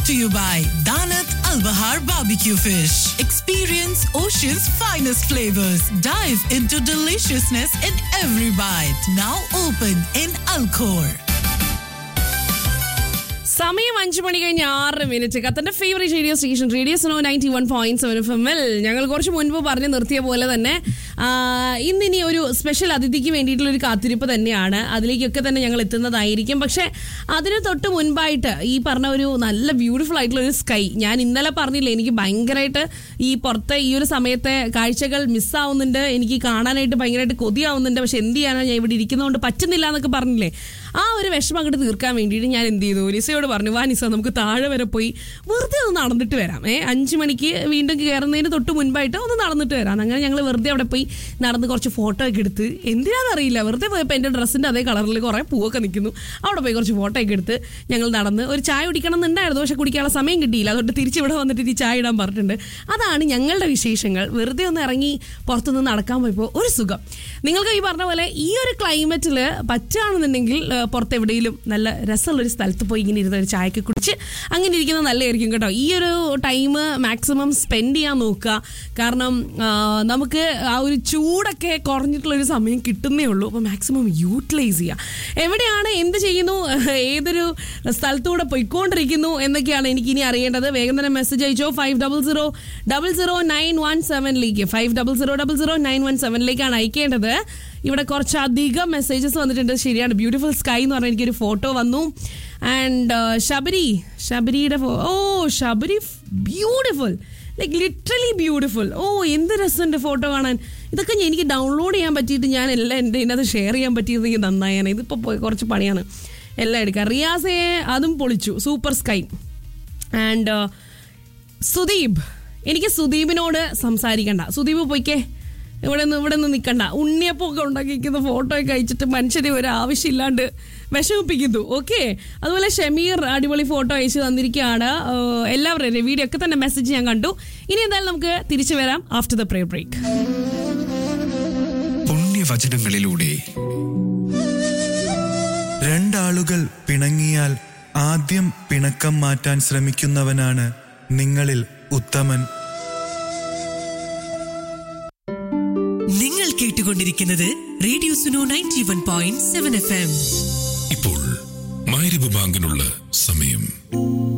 brought to you by Danat Al Bahar Barbecue Fish. Experience Ocean's finest flavors. Dive into deliciousness in every bite. Now open in Alcor. സമയം അഞ്ചു മണി കഴിഞ്ഞ് ആറ് minute കത്തന്റെ favourite radio station radio Suno ninety one point seven F എമ്മിൽ ഞങ്ങൾ കുറച്ച് മുൻപ് പറഞ്ഞു നിർത്തിയ പോലെ തന്നെ ആ, ഇന്നിനി ഒരു സ്പെഷ്യൽ അതിഥിക്ക് വേണ്ടിയിട്ടുള്ള ഒരു കാത്തിരിപ്പ് തന്നെയാണ് അതിലേക്കൊക്കെ തന്നെ ഞങ്ങൾ എത്തുന്നതായിരിക്കും പക്ഷേ അതിന് തൊട്ട് മുൻപായിട്ട് ഈ പറഞ്ഞ ഒരു നല്ല ബ്യൂട്ടിഫുൾ ആയിട്ടുള്ള ഒരു സ്കൈ ഞാൻ ഇന്നലെ പറഞ്ഞില്ലേ എനിക്ക് ഭയങ്കരമായിട്ട് ഈ പുറത്തെ ഈ ഒരു സമയത്തെ കാഴ്ചകൾ മിസ്സാവുന്നുണ്ട് എനിക്ക് കാണാനായിട്ട് ഭയങ്കരമായിട്ട് കൊതിയാവുന്നുണ്ട് പക്ഷെ എന്ത് ചെയ്യാനാണ് ഞാൻ ഇവിടെ ഇരിക്കുന്നതുകൊണ്ട് പറ്റുന്നില്ല എന്നൊക്കെ പറഞ്ഞില്ലേ ആ ഒരു വിഷമം അങ്ങോട്ട് തീർക്കാൻ വേണ്ടിയിട്ട് ഞാൻ എന്ത് ചെയ്തു നിസയോട് പറഞ്ഞു വാ നിസ നമുക്ക് താഴെ വരെ പോയി വെറുതെ ഒന്ന് നടന്നിട്ട് വരാം ഏ അഞ്ച് മണിക്ക് വീണ്ടും കയറുന്നതിന് തൊട്ട് മുൻപായിട്ട് ഒന്ന് നടന്നിട്ട് വരാം അങ്ങനെ ഞങ്ങൾ വെറുതെ അവിടെ പോയി നടന്ന് കുറച്ച് ഫോട്ടോ ഒക്കെ എടുത്ത് എന്തിനാണെന്നറിയില്ല വെറുതെ പോയപ്പോൾ എൻ്റെ ഡ്രസ്സിൻ്റെ അതേ കളറിൽ കുറേ പൂവൊക്കെ നിൽക്കുന്നു അവിടെ പോയി കുറച്ച് ഫോട്ടോ ഒക്കെ എടുത്ത് ഞങ്ങൾ നടന്ന് ഒരു ചായ കുടിക്കണം എന്നുണ്ടായിരുന്നു പക്ഷെ കുടിക്കാനുള്ള സമയം കിട്ടിയില്ല അതുകൊണ്ട് തിരിച്ച് ഇവിടെ വന്നിട്ട് ഈ ചായ ഇടാൻ പറഞ്ഞിട്ടുണ്ട് അതാണ് ഞങ്ങളുടെ വിശേഷങ്ങൾ വെറുതെ ഒന്ന് ഇറങ്ങി പുറത്തുനിന്ന് നടക്കാൻ പോയപ്പോൾ ഒരു സുഖം നിങ്ങൾക്ക് ഈ പറഞ്ഞ പോലെ ഈ ഒരു ക്ലൈമറ്റിൽ പറ്റുകയാണെന്നുണ്ടെങ്കിൽ ആ, പുറത്ത് എവിടെയെങ്കിലും നല്ല രസമുള്ളൊരു സ്ഥലത്ത് പോയി ഇങ്ങനെ ഇരുന്ന് ഒരു ചായയൊക്കെ കുടിച്ച് അങ്ങനെ ഇരിക്കുന്നത് നല്ലതായിരിക്കും കേട്ടോ ഈ ഒരു ടൈം മാക്സിമം സ്പെൻഡ് ചെയ്യാൻ നോക്കുക കാരണം ആ, നമുക്ക് ആ ഒരു ചൂടൊക്കെ കുറഞ്ഞിട്ടുള്ളൊരു സമയം കിട്ടുന്നേ ഉള്ളൂ അപ്പോൾ മാക്സിമം യൂട്ടിലൈസ് ചെയ്യുക എവിടെയാണ് എന്ത് ചെയ്യുന്നു ഏതൊരു സ്ഥലത്തൂടെ പോയിക്കൊണ്ടിരിക്കുന്നു എന്നൊക്കെയാണ് എനിക്ക് ഇനി അറിയേണ്ടത് വേഗം തന്നെ മെസ്സേജ് അയച്ചോ five double zero double zero nine one സെവനിലേക്ക് five double zero double zero nine one സെവനിലേക്കാണ് അയക്കേണ്ടത് ഇവിടെ കുറച്ചധികം മെസ്സേജസ് വന്നിട്ടുണ്ട് ശരിയാണ് ബ്യൂട്ടിഫുൾ സ്കൈ എന്ന് പറഞ്ഞാൽ എനിക്കൊരു ഫോട്ടോ വന്നു ആൻഡ് ശബരി ശബരിയുടെ ഫോ ഓ Sabari beautiful like literally beautiful ഓ എന്ത് രസമുണ്ട് ഫോട്ടോ കാണാൻ ഇതൊക്കെ ഞാൻ- എനിക്ക് ഡൗൺലോഡ് ചെയ്യാൻ പറ്റിയിട്ട് ഞാൻ എല്ലാം എൻ്റെ ഇതിനകത്ത് ഷെയർ ചെയ്യാൻ പറ്റിയത് നന്നായാണ് ഇതിപ്പോൾ പോയി കുറച്ച് പണിയാണ് എല്ലാം എടുക്കാം റിയാസയെ അതും പൊളിച്ചു സൂപ്പർ സ്കൈ ആൻഡ് സുദീപ് എനിക്ക് സുദീപിനോട് സംസാരിക്കണ്ട സുദീപ് പോയിക്കേ ഇവിടെ നിന്ന് ഇവിടെ നിന്ന് നിൽക്കണ്ട ഉണ്ണിയപ്പൊക്കെ ഉണ്ടാക്കിയിരിക്കുന്ന ഫോട്ടോ ഒക്കെ അയച്ചിട്ട് മനുഷ്യരെ ഒരു ആവശ്യമില്ലാണ്ട് വിഷമിപ്പിക്കുന്നു ഓക്കെ അതുപോലെ ഷമീർ അടിപൊളി ഫോട്ടോ അയച്ചു തന്നിരിക്കുകയാണ് ഏഹ് എല്ലാവരുടെയും വീഡിയോ ഒക്കെ തന്നെ മെസ്സേജ് ഞാൻ കണ്ടു ഇനി എന്തായാലും നമുക്ക് തിരിച്ചു വരാം ആഫ്റ്റർ ദ പ്രേ ബ്രേക്ക് പുണ്യവചനങ്ങളിലൂടെ രണ്ടാളുകൾ പിണങ്ങിയാൽ ആദ്യം പിണക്കം മാറ്റാൻ ശ്രമിക്കുന്നവനാണ് നിങ്ങളിൽ ഉത്തമൻ നിങ്ങൾ കേട്ടുകൊണ്ടിരിക്കുന്നത് radio Suno ninety one point seven F M ഇപ്പോൾ മൈരബ് ബാങ്കിനുള്ള സമയം